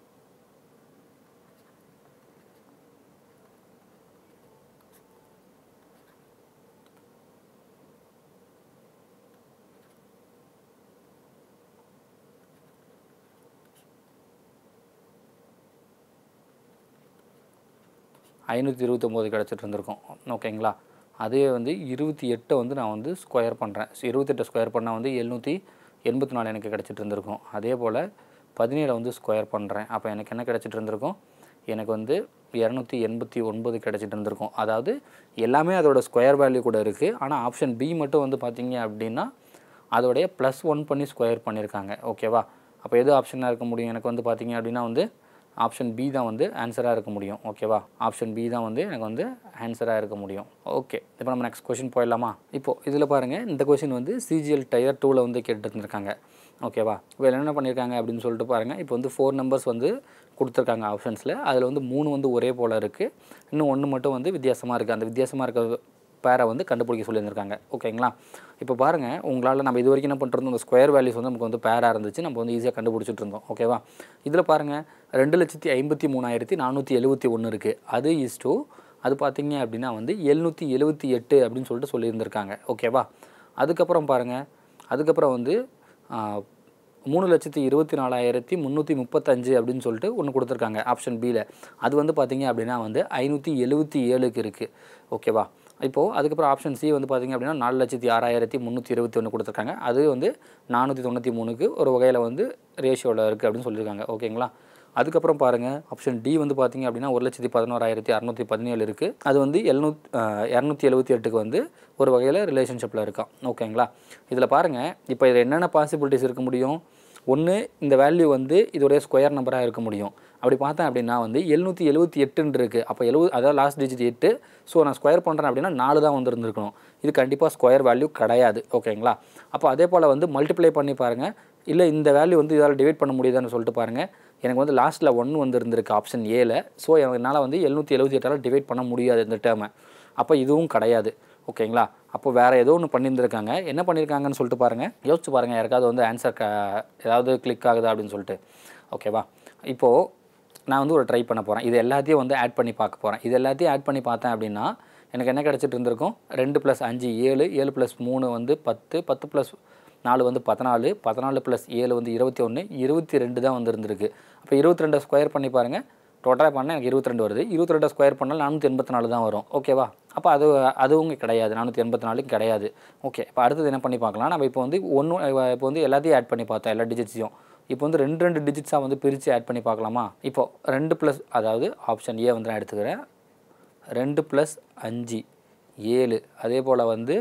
ஐநூற்றி இருபத்தொம்போது கிடச்சிட்டு இருந்திருக்கும் ஓகேங்களா அதே வந்து இருபத்தி எட்டை வந்து நான் வந்து ஸ்கொயர் பண்ணுறேன் இருபத்தெட்டை ஸ்கொயர் பண்ணால் வந்து எழுநூற்றி எண்பத்தி நாலு எனக்கு கிடச்சிட்டு இருந்திருக்கும் அதே போல் பதினேழை வந்து ஸ்கொயர் பண்ணுறேன் அப்போ எனக்கு என்ன கிடச்சிட்டு இருந்திருக்கும் எனக்கு வந்து இரநூத்தி எண்பத்தி ஒன்பது கிடச்சிட்டு இருந்திருக்கும் அதாவது எல்லாமே அதோட ஸ்கொயர் வேல்யூ கூட இருக்குது ஆனால் ஆப்ஷன் பி மட்டும் வந்து பார்த்தீங்க அப்படின்னா அதோடைய ப்ளஸ் ஒன் பண்ணி ஸ்கொயர் பண்ணியிருக்காங்க ஓகேவா அப்போ எது ஆப்ஷனாக இருக்க முடியும் எனக்கு வந்து பார்த்தீங்க அப்படின்னா வந்து ஆப்ஷன் பி தான் வந்து ஆன்சராக இருக்க முடியும் ஓகேவா ஆப்ஷன் பி தான் வந்து எனக்கு வந்து ஆன்சராக இருக்க முடியும் ஓகே இப்போ நம்ம நெக்ஸ்ட் கொஷின் போயிடலாமா இப்போது இதில் பாருங்கள் இந்த கொஷின் வந்து சிஜிஎல் டயர் டூவில் வந்து கேட்டுருந்துருக்காங்க ஓகேவா இப்போ என்ன பண்ணியிருக்காங்க அப்படின்னு சொல்லிட்டு பாருங்கள் இப்போ வந்து ஃபோர் நம்பர்ஸ் வந்து கொடுத்துருக்காங்க ஆப்ஷன்ஸில் அதில் வந்து மூணு வந்து ஒரே போல் இருக்குது இன்னும் ஒன்று மட்டும் வந்து வித்தியாசமாக இருக்குது அந்த வித்தியாசமாக இருக்க பேரை வந்து கண்டுபிடிக்க சொல்லியிருந்திருக்காங்க ஓகேங்களா இப்போ பாருங்கள் உங்களால் நம்ம இது வரைக்கும் என்ன பண்ணிருந்தோம் இந்த ஸ்கொயர் வேல்யூஸ் வந்து நமக்கு வந்து பேராக இருந்துச்சு நம்ம வந்து ஈஸியாக கண்டுபிடிச்சிட்டு இருந்தோம் ஓகேவா இதில் பாருங்கள் ரெண்டு லட்சத்தி ஐம்பத்தி மூணாயிரத்தி நானூற்றி எழுபத்தி ஒன்று இருக்குது அது இஸ் டூ அது பார்த்தீங்க அப்படின்னா வந்து எழுநூற்றி எழுபத்தி எட்டு அப்படின்னு சொல்லிட்டு சொல்லியிருந்திருக்காங்க ஓகேவா அதுக்கப்புறம் பாருங்கள் அதுக்கப்புறம் வந்து ஆ, மூணு லட்சத்தி இருபத்தி நாலாயிரத்தி முந்நூற்றி முப்பத்தஞ்சு அப்படின்னு சொல்லிட்டு ஒன்று கொடுத்துருக்காங்க ஆப்ஷன் பியில் அது வந்து பார்த்தீங்க அப்படின்னா வந்து ஐநூற்றி எழுபத்தி ஏழுக்கு இருக்குது ஓகேவா இப்போது அதுக்கப்புறம் ஆப்ஷன் சி வந்து பார்த்தீங்க அப்படின்னா நாலு லட்சத்தி ஆறாயிரத்தி முந்நூற்றி இருபத்தி ஒன்று கொடுத்துருக்காங்க அது வந்து நானூற்றி தொண்ணூற்றி மூணுக்கு ஒரு வகையில் வந்து ரேஷியோவில் இருக்குது அப்படின்னு சொல்லியிருக்காங்க ஓகேங்களா அதுக்கப்புறம் பாருங்கள் ஆப்ஷன் டி வந்து பார்த்தீங்க அப்படின்னா ஒரு லட்சத்தி பதினோராயிரத்தி அறநூற்றி பதினேழு இருக்குது அது வந்து எழுநூத் இரநூத்தி எழுபத்தி எட்டுக்கு வந்து ஒரு வகையில் ரிலேஷன்ஷிப்பில் இருக்கான் ஓகேங்களா இதில் பாருங்கள் இப்போ இதில் என்னென்ன பாசிபிலிட்டிஸ் இருக்க முடியும் ஒன்று இந்த வேல்யூ வந்து இதோடைய ஸ்கொயர் நம்பராக இருக்க முடியும் அப்படி பார்த்தேன் அப்படின்னா வந்து எழுநூற்றி எழுபத்தி எட்டுன்னு இருக்குது அப்போ எழுபது அதாவது லாஸ்ட் டிஜிட் எட்டு ஸோ நான் ஸ்கொயர் பண்ணுறேன் அப்படின்னா நாலு தான் வந்துருந்துருக்கணும் இது கண்டிப்பாக ஸ்கொயர் வேல்யூ கிடையாது ஓகேங்களா அப்போ அதே போல் வந்து மல்டிப்ளை பண்ணி பாருங்கள் இல்லை இந்த வேல்யூ வந்து இதால் டிவைட் பண்ண முடியுதான்னு சொல்லிட்டு பாருங்கள் எனக்கு வந்து லாஸ்ட்டில் ஒன்று வந்து இருந்திருக்கு ஆப்ஷன் ஏல ஸோ என்னால் வந்து எழுநூற்றி எழுபத்தி எட்டால் டிவைட் பண்ண முடியாது இந்த டேர்மை அப்போ இதுவும் கிடையாது ஓகேங்களா அப்போ வேறு ஏதோ ஒன்று பண்ணியிருந்திருக்காங்க என்ன பண்ணியிருக்காங்கன்னு சொல்லிட்டு பாருங்கள் யோசிச்சு பாருங்கள் யாருக்காவது வந்து ஆன்சர் க ஏதாவது கிளிக் ஆகுதா அப்படின்னு சொல்லிட்டு ஓகேவா இப்போது நான் வந்து ஒரு ட்ரை பண்ண போகிறேன் இது எல்லாத்தையும் வந்து ஆட் பண்ணி பார்க்க போகிறேன் இது எல்லாத்தையும் ஆட் பண்ணி பார்த்தேன் அப்படின்னா எனக்கு என்ன கிடச்சிட்டு இருந்திருக்கும் ரெண்டு ப்ளஸ் அஞ்சு ஏழு ஏழு ப்ளஸ் மூணு வந்து பத்து பத்து ப்ளஸ் நாலு வந்து பதினாலு பதினாலு ப்ளஸ் ஏழு வந்து இருபத்தி ஒன்று இருபத்தி ரெண்டு தான் வந்து இருந்திருக்கு அப்போ இருபத்தி ரெண்டை ஸ்கொயர் பண்ணி பாருங்கள் டோட்டலாக பண்ணால் எனக்கு இருபத்தி ரெண்டு வருது இருபத்தி ரெண்டு ஸ்கொயர் பண்ணால் நானூற்றி எண்பத்தி நாலு தான் வரும் ஓகேவா அப்போ அது அதுவும் இங்க கிடையாது நானூற்றி எண்பத்தி நாலு கிடையாது ஓகே இப்போ அடுத்தது என்ன பண்ணி பார்க்கலாம் நம்ம இப்போ வந்து ஒன்று இப்போ வந்து எல்லாத்தையும் ஆட் பண்ணி பார்த்தோம் எல்லா டிஜிட்ஸையும் இப்போ வந்து ரெண்டு ரெண்டு டிஜிட்ஸாக வந்து பிரித்து ஆட் பண்ணி பார்க்கலாமா இப்போ ரெண்டு ப்ளஸ் அதாவது ஆப்ஷன் ஏ வந்து நான் எடுத்துக்கிறேன் ரெண்டு ப்ளஸ் அஞ்சு ஏழு அதே போல் வந்து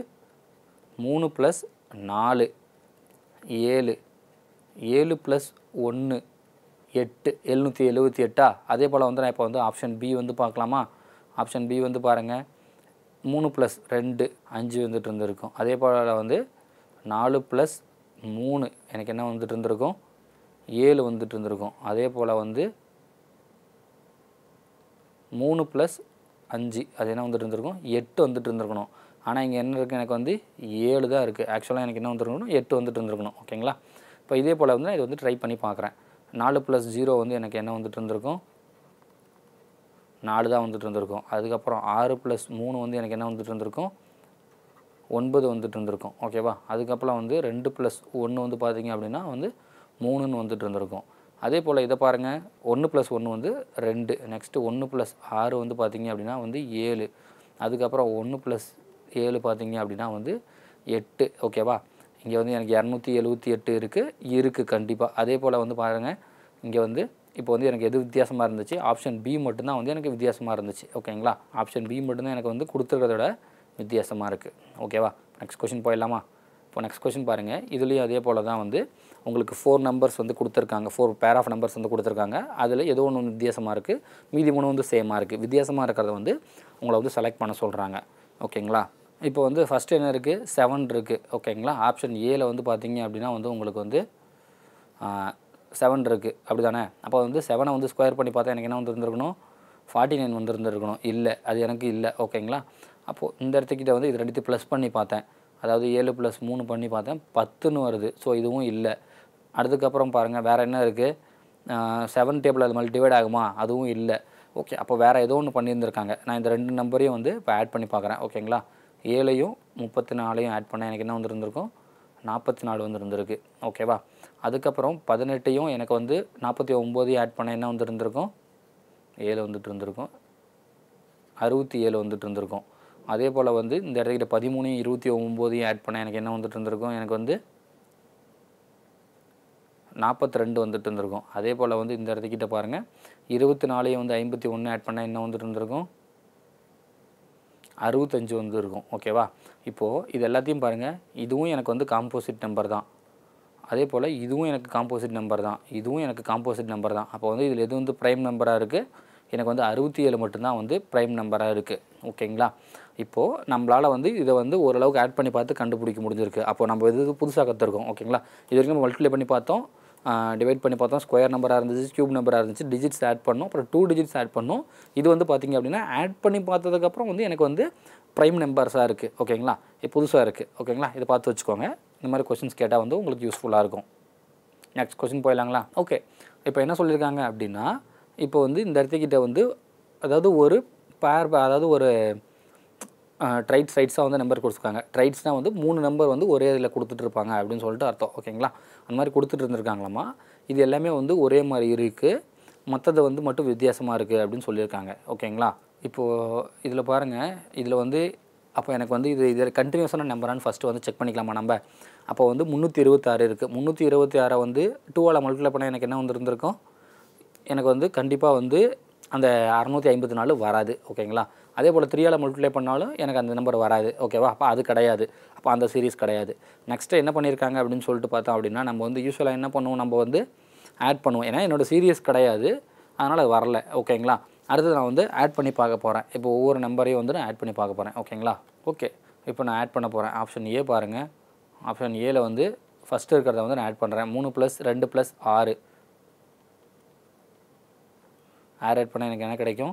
மூணு ப்ளஸ் நாலு ஏழு ஏழு ப்ளஸ் ஒன்று எட்டு எழுநூற்றி எழுபத்தி எட்டா அதே போல் வந்து நான் இப்போ வந்து ஆப்ஷன் பி வந்து பார்க்கலாமா ஆப்ஷன் பி வந்து பாருங்கள் மூணு ப்ளஸ் ரெண்டு அஞ்சு வந்துட்டு இருந்திருக்கும் அதே போல் வந்து நாலு ப்ளஸ் மூணு எனக்கு என்ன வந்துட்டு இருந்திருக்கும் ஏழு வந்துட்டு இருந்திருக்கும் அதே போல் வந்து மூணு ப்ளஸ் அஞ்சு அது என்ன வந்துட்டு இருந்திருக்கும் எட்டு வந்துட்டு இருந்திருக்கணும் ஆனால் இங்கே என்ன இருக்குது எனக்கு வந்து ஏழு தான் இருக்குது ஆக்சுவலாக எனக்கு என்ன வந்துருக்கணும் எட்டு வந்துட்டு இருந்திருக்கணும் ஓகேங்களா இப்போ இதே போல் வந்து நான் இது வந்து ட்ரை பண்ணி பார்க்குறேன் நாலு ப்ளஸ் ஜீரோ வந்து எனக்கு என்ன வந்துட்டு இருந்திருக்கும் நாலு தான் வந்துட்டு இருந்திருக்கும் அதுக்கப்புறம் ஆறு ப்ளஸ் மூணு வந்து எனக்கு என்ன வந்துட்டு இருந்திருக்கும் ஒன்பது வந்துட்டு இருந்திருக்கும் ஓகேவா அதுக்கப்புறம் வந்து ரெண்டு ப்ளஸ் ஒன்று வந்து பார்த்தீங்க அப்படின்னா வந்து மூணுன்னு வந்துட்டு இருந்திருக்கும் அதே போல் இதை பாருங்கள் ஒன்று ப்ளஸ் ஒன்று வந்து ரெண்டு நெக்ஸ்ட்டு ஒன்று ப்ளஸ் ஆறு வந்து பார்த்தீங்க அப்படின்னா வந்து ஏழு அதுக்கப்புறம் ஒன்று ப்ளஸ் ஏழு பார்த்தீங்க அப்படின்னா வந்து எட்டு ஓகேவா இங்கே வந்து எனக்கு இரநூத்தி எழுபத்தி எட்டு இருக்குது இருக்குது கண்டிப்பாக அதே போல் வந்து பாருங்கள் இங்கே வந்து இப்போ வந்து எனக்கு எது வித்தியாசமாக இருந்துச்சு ஆப்ஷன் பி மட்டும்தான் வந்து எனக்கு வித்தியாசமாக இருந்துச்சு ஓகேங்களா ஆப்ஷன் பி மட்டும்தான் எனக்கு வந்து கொடுத்துருக்கிறதோட வித்தியாசமாக இருக்குது ஓகேவா நெக்ஸ்ட் கொஷின் போயிடலாமா இப்போ நெக்ஸ்ட் கொஷின் பாருங்கள் இதுலேயும் அதே போல் தான் வந்து உங்களுக்கு ஃபோர் நம்பர்ஸ் வந்து கொடுத்துருக்காங்க ஃபோர் பேர் ஆஃப் நம்பர்ஸ் வந்து கொடுத்துருக்காங்க அதில் ஏதோ ஒன்று வித்தியாசமாக இருக்குது மீதி மூணு வந்து சேமாக இருக்குது வித்தியாசமாக இருக்கிறத வந்து உங்களை வந்து செலக்ட் பண்ண சொல்கிறாங்க ஓகேங்களா இப்போ வந்து ஃபஸ்ட்டு என்ன இருக்குது செவன் இருக்குது ஓகேங்களா ஆப்ஷன் ஏல வந்து பார்த்தீங்க அப்படின்னா வந்து உங்களுக்கு வந்து செவன் இருக்குது அப்படி தானே அப்போ வந்து செவனை வந்து ஸ்கொயர் பண்ணி பார்த்தா எனக்கு என்ன வந்து இருந்திருக்கணும் ஃபார்ட்டி நைன் வந்து இருந்திருக்கணும் இல்லை அது எனக்கு இல்லை ஓகேங்களா அப்போது இந்த இடத்துக்கிட்ட வந்து இது ரெண்டுத்தையும் ப்ளஸ் பண்ணி பார்த்தேன் அதாவது ஏழு ப்ளஸ் மூணு பண்ணி பார்த்தேன் பத்துன்னு வருது ஸோ இதுவும் இல்லை அதுக்கப்புறம் பாருங்கள் வேறு என்ன இருக்குது செவன் டேபிள் அது மாதிரி டிவைட் ஆகுமா அதுவும் இல்லை ஓகே அப்போ வேறு ஏதோ ஒன்று பண்ணியிருந்திருக்காங்க நான் இந்த ரெண்டு நம்பரையும் வந்து இப்போ ஆட் பண்ணி பார்க்குறேன் ஓகேங்களா ஏழையும் முப்பத்தி நாலையும் ஆட் பண்ண எனக்கு என்ன வந்துருந்துருக்கும் நாற்பத்தி நாலு வந்து இருந்திருக்கு ஓகேவா அதுக்கப்புறம் பதினெட்டையும் எனக்கு வந்து நாற்பத்தி ஒம்போதையும் ஆட் பண்ண என்ன வந்து இருந்திருக்கும் ஏழு வந்துட்டு இருந்திருக்கும் அறுபத்தி ஏழு வந்துட்டு இருந்திருக்கும் அதே போல் வந்து இந்த இடத்துக்கிட்ட பதிமூணையும் இருபத்தி ஒம்போதையும் ஆட் பண்ண எனக்கு என்ன வந்துட்டு இருந்திருக்கும் எனக்கு வந்து நாற்பத்தி ரெண்டு வந்துட்டு இருந்திருக்கும் அதே போல் வந்து இந்த இடத்துக்கிட்ட பாருங்கள் இருபத்தி நாலையும் வந்து ஐம்பத்தி ஒன்று ஆட் பண்ணால் என்ன வந்துட்டு இருந்திருக்கும் அறுபத்தஞ்சு வந்து இருக்கும் ஓகேவா இப்போது இது எல்லாத்தையும் பாருங்கள் இதுவும் எனக்கு வந்து காம்போசிட் நம்பர் தான் அதே போல் இதுவும் எனக்கு காம்போசிட் நம்பர் தான் இதுவும் எனக்கு காம்போசிட் நம்பர் தான் அப்போ வந்து இதில் எது வந்து ப்ரைம் நம்பராக இருக்குது எனக்கு வந்து அறுபத்தி ஏழு மட்டும்தான் வந்து ப்ரைம் நம்பராக இருக்குது ஓகேங்களா இப்போது நம்மளால் வந்து இதை வந்து ஓரளவுக்கு ஆட் பண்ணி பார்த்து கண்டுபிடிக்க முடிஞ்சிருக்கு அப்போ நம்ம இது புதுசாக கற்றுருக்கோம் ஓகேங்களா இது வரைக்கும் நம்ம மல்டிப்ளை பண்ணி பார்த்தோம் டிவைட் பண்ணி பார்த்தோம் ஸ்கொயர் நம்பராக இருந்துச்சு க்யூப் நம்பராக இருந்துச்சு டிஜிட்ஸ் ஆட் பண்ணோம் அப்புறம் டூ டிஜிட்ஸ் ஆட் பண்ணோம் இது வந்து பார்த்திங்க அப்படின்னா ஆட் பண்ணி பார்த்ததுக்கப்புறம் வந்து எனக்கு வந்து ப்ரைம் நம்பர்ஸாக இருக்குது ஓகேங்களா இது புதுசாக இருக்குது ஓகேங்களா இதை பார்த்து வச்சுக்கோங்க இந்த மாதிரி கொஷின்ஸ் கேட்டால் வந்து உங்களுக்கு யூஸ்ஃபுல்லாக இருக்கும் நெக்ஸ்ட் கொஷின் போயிடலாங்களா ஓகே இப்போ என்ன சொல்லியிருக்காங்க அப்படின்னா இப்போ வந்து இந்த இடத்துக்கிட்ட வந்து அதாவது ஒரு பேர் அதாவது ஒரு ட்ரைட்ஸ் ரைட்ஸாக வந்து நம்பர் கொடுத்துருக்காங்க ட்ரைட்ஸ்னால் வந்து மூணு நம்பர் வந்து ஒரே இதில் கொடுத்துட்ருப்பாங்க அப்படின்னு சொல்லிட்டு அர்த்தம் ஓகேங்களா அந்த மாதிரி கொடுத்துட்டு இருந்திருக்காங்களாமா இது எல்லாமே வந்து ஒரே மாதிரி இருக்குது மற்றது வந்து மட்டும் வித்தியாசமாக இருக்குது அப்படின்னு சொல்லியிருக்காங்க ஓகேங்களா இப்போது இதில் பாருங்கள் இதில் வந்து அப்போ எனக்கு வந்து இது இது கண்டினியூஸான நம்பரானு ஃபஸ்ட்டு வந்து செக் பண்ணிக்கலாமா நம்ம அப்போ வந்து முந்நூற்றி இருபத்தாறு இருக்குது முந்நூற்றி இருபத்தி ஆறை வந்து டூவால் மல்டிப்ளை பண்ணால் எனக்கு என்ன வந்துருந்துருக்கும் எனக்கு வந்து கண்டிப்பாக வந்து அந்த அறநூற்றி ஐம்பத்தி நாலு வராது ஓகேங்களா அதே போல் த்ரீயால் மல்டிப்ளை பண்ணாலும் எனக்கு அந்த நம்பர் வராது ஓகேவா அப்போ அது கிடையாது அப்போ அந்த சீரிஸ் கிடையாது நெக்ஸ்ட்டு என்ன பண்ணியிருக்காங்க அப்படின்னு சொல்லிட்டு பார்த்தோம் அப்படின்னா நம்ம வந்து யூஸ்வலாக என்ன பண்ணுவோம் நம்ம வந்து ஆட் பண்ணுவோம் ஏன்னா என்னோடய சீரியஸ் கிடையாது அதனால் அது வரல ஓகேங்களா அடுத்தது நான் வந்து ஆட் பண்ணி பார்க்க போகிறேன் இப்போ ஒவ்வொரு நம்பரையும் வந்து நான் ஆட் பண்ணி பார்க்க போகிறேன் ஓகேங்களா ஓகே இப்போ நான் ஆட் பண்ண போகிறேன் ஆப்ஷன் ஏ பாருங்கள் ஆப்ஷன் ஏல வந்து ஃபஸ்ட்டு இருக்கிறத வந்து நான் ஆட் பண்ணுறேன் மூணு ப்ளஸ் ரெண்டு ப்ளஸ் ஆறு ஆட் ஆட் பண்ணால் எனக்கு என்ன கிடைக்கும்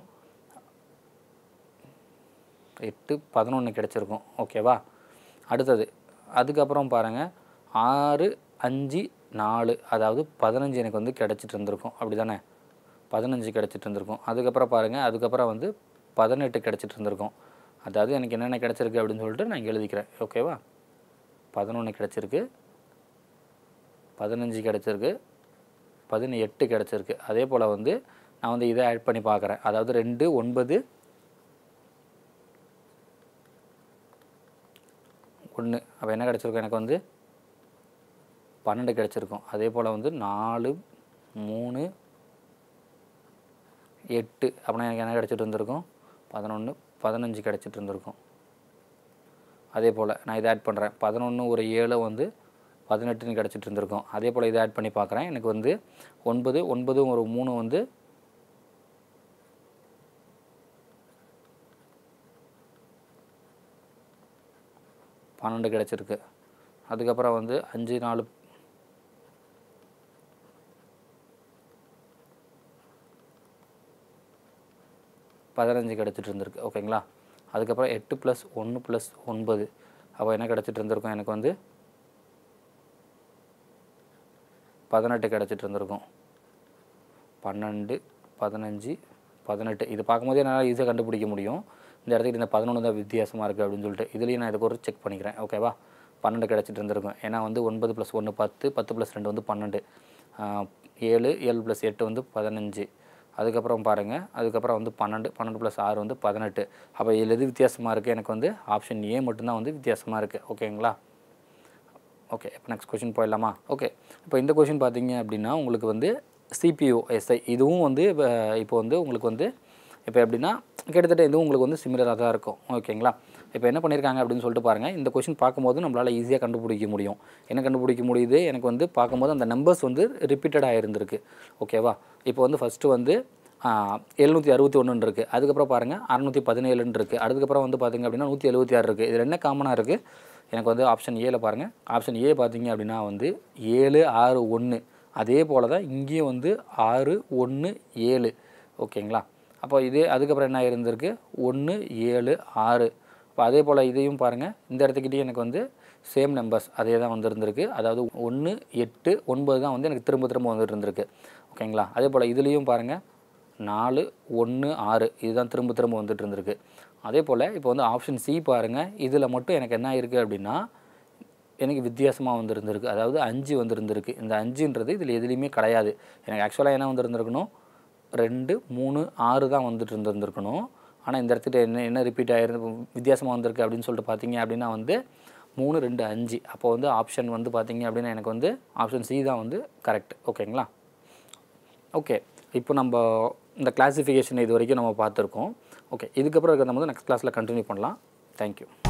எட்டு பதினொன்று கிடச்சிருக்கும் ஓகேவா அடுத்தது அதுக்கப்புறம் பாருங்கள் ஆறு அஞ்சு நாலு அதாவது பதினஞ்சு எனக்கு வந்து கிடச்சிட்டு இருந்திருக்கும் அப்படி தானே பதினஞ்சு கிடச்சிட்டு இருந்திருக்கும் அதுக்கப்புறம் பாருங்கள் அதுக்கப்புறம் வந்து பதினெட்டு கிடச்சிட்டு இருந்திருக்கும் அதாவது எனக்கு என்னென்ன கிடச்சிருக்கு அப்படின்னு சொல்லிட்டு நான் இங்க எழுதிக்கிறேன் ஓகேவா பதினொன்று கிடச்சிருக்கு பதினஞ்சு கிடச்சிருக்கு பதினெட்டு கிடச்சிருக்கு அதே போல் வந்து நான் வந்து இதை ஆட் பண்ணி பார்க்குறேன் அதாவது ரெண்டு ஒன்பது ஒன்று அப்போ என்ன கிடச்சிருக்கும் எனக்கு வந்து பன்னெண்டு கிடச்சிருக்கும் அதே போல் வந்து நாலு மூணு எட்டு அப்படின்னா எனக்கு என்ன கிடச்சிட்டு இருந்திருக்கும் பதினொன்று பதினஞ்சு கிடச்சிட்டு இருந்திருக்கும் அதே போல் நான் இதை ஆட் பண்ணுறேன் பதினொன்று ஒரு ஏழு வந்து பதினெட்டுன்னு கிடச்சிட்டு இருந்திருக்கும் அதே போல் இதை ஆட் பண்ணி பார்க்குறேன் எனக்கு வந்து ஒன்பது ஒன்பது ஒரு மூணு வந்து பன்னெண்டு கிடச்சிருக்கு அதுக்கப்புறம் வந்து அஞ்சு நாலு பதினஞ்சு கிடச்சிட்டு இருந்திருக்கு ஓகேங்களா அதுக்கப்புறம் எட்டு ப்ளஸ் ஒன்று ப்ளஸ் ஒன்பது அப்போ என்ன கிடச்சிட்டு இருந்திருக்கும் எனக்கு வந்து பதினெட்டு கிடச்சிட்டு இருந்திருக்கும் பன்னெண்டு பதினஞ்சு பதினெட்டு இது பார்க்கும்போதே என்னால் ஈஸியாக கண்டுபிடிக்க முடியும் இந்த இடத்துக்கு இந்த பதினொன்று தான் வித்தியாசமாக இருக்குது அப்படின்னு சொல்லிட்டு இதுலேயும் நான் இதுக்கு ஒரு செக் பண்ணிக்கிறேன் ஓகேவா பன்னெண்டு கிடச்சிட்டு இருந்திருக்கும் ஏன்னா வந்து ஒன்பது ப்ளஸ் ஒன்று பத்து பத்து ப்ளஸ் ரெண்டு வந்து பன்னெண்டு ஆஹ் ஏழு ஏழு ப்ளஸ் எட்டு வந்து பதினஞ்சு அதுக்கப்புறம் பாருங்கள் அதுக்கப்புறம் வந்து பன்னெண்டு பன்னெண்டு ப்ளஸ் ஆறு வந்து பதினெட்டு அப்போ இதில் எது வித்தியாசமாக இருக்குது எனக்கு வந்து ஆப்ஷன் ஏ மட்டும்தான் வந்து வித்தியாசமாக இருக்குது ஓகேங்களா ஓகே இப்போ நெக்ஸ்ட் கொஷின் போயிடலாமா ஓகே இப்போ இந்த கொஷின் பார்த்தீங்க அப்படின்னா உங்களுக்கு வந்து சிபிஓ எஸ்ஐ இதுவும் வந்து இப்போ இப்போ வந்து உங்களுக்கு வந்து இப்போ எப்படின்னா கிட்டத்தட்ட இதுவும் உங்களுக்கு வந்து சிமிலராக தான் இருக்கும் ஓகேங்களா இப்போ என்ன பண்ணியிருக்காங்க அப்படின்னு சொல்லிட்டு பாருங்கள் இந்த கொஷின் பார்க்கும்போது நம்மளால் ஈஸியாக கண்டுபிடிக்க முடியும் என்ன கண்டுபிடிக்க முடியுது எனக்கு வந்து பார்க்கும்போது அந்த நம்பர்ஸ் வந்து ரிப்பீட்டடாக இருந்திருக்கு ஓகேவா இப்போ வந்து ஃபஸ்ட்டு வந்து எழுநூற்றி அறுபத்தி ஒன்றுன்னு இருக்குது அதுக்கப்புறம் பாருங்கள் அறநூற்றி பதினேழுன்னு இருக்குது அதுக்கப்புறம் வந்து பார்த்திங்க அப்படின்னா நூற்றி எழுபத்தி ஆறு இருக்குது இதில் என்ன காமனாக இருக்குது எனக்கு வந்து ஆப்ஷன் ஏல பாருங்கள் ஆப்ஷன் ஏ பார்த்தீங்க அப்படின்னா வந்து ஏழு ஆறு ஒன்று அதே போல் தான் இங்கேயும் வந்து ஆறு ஒன்று ஏழு ஓகேங்களா அப்போ இதே அதுக்கப்புறம் என்ன இருந்திருக்கு ஒன்று ஏழு ஆறு இப்போ அதே போல் இதையும் பாருங்கள் இந்த இடத்துக்கிட்டே எனக்கு வந்து சேம் நம்பர்ஸ் அதே தான் வந்து இருந்திருக்கு அதாவது ஒன்று எட்டு ஒன்பது தான் வந்து எனக்கு திரும்ப திரும்ப வந்துட்டு இருந்திருக்கு ஓகேங்களா அதே போல் இதுலேயும் பாருங்கள் நாலு ஒன்று ஆறு இதுதான் திரும்ப திரும்ப வந்துட்டு இருந்திருக்கு அதே போல் இப்போ வந்து ஆப்ஷன் சி பாருங்கள் இதில் மட்டும் எனக்கு என்ன இருக்குது அப்படின்னா எனக்கு வித்தியாசமாக வந்திருந்திருக்கு அதாவது அஞ்சு வந்திருந்திருக்கு இந்த அஞ்சுன்றது இதில் எதுலேயுமே கிடையாது எனக்கு ஆக்சுவலாக என்ன வந்திருந்திருக்கணும் ரெண்டு மூணு ஆறு தான் வந்துட்டு இருந்திருந்திருக்கணும் ஆனால் இந்த இடத்துல என்ன என்ன ரிப்பீட் ஆயிருந்து வித்தியாசமாக வந்திருக்கு அப்படின்னு சொல்லிட்டு பார்த்தீங்க அப்படின்னா வந்து மூணு ரெண்டு அஞ்சு அப்போ வந்து ஆப்ஷன் வந்து பார்த்தீங்க அப்படின்னா எனக்கு வந்து ஆப்ஷன் சி தான் வந்து கரெக்ட் ஓகேங்களா ஓகே இப்போ நம்ம இந்த கிளாசிஃபிகேஷன் இது வரைக்கும் நம்ம பார்த்துருக்கோம் ஓகே இதுக்கப்புறம் இருக்கிறத வந்து நெக்ஸ்ட் கிளாஸில் கண்டினியூ பண்ணலாம் தேங்க்யூ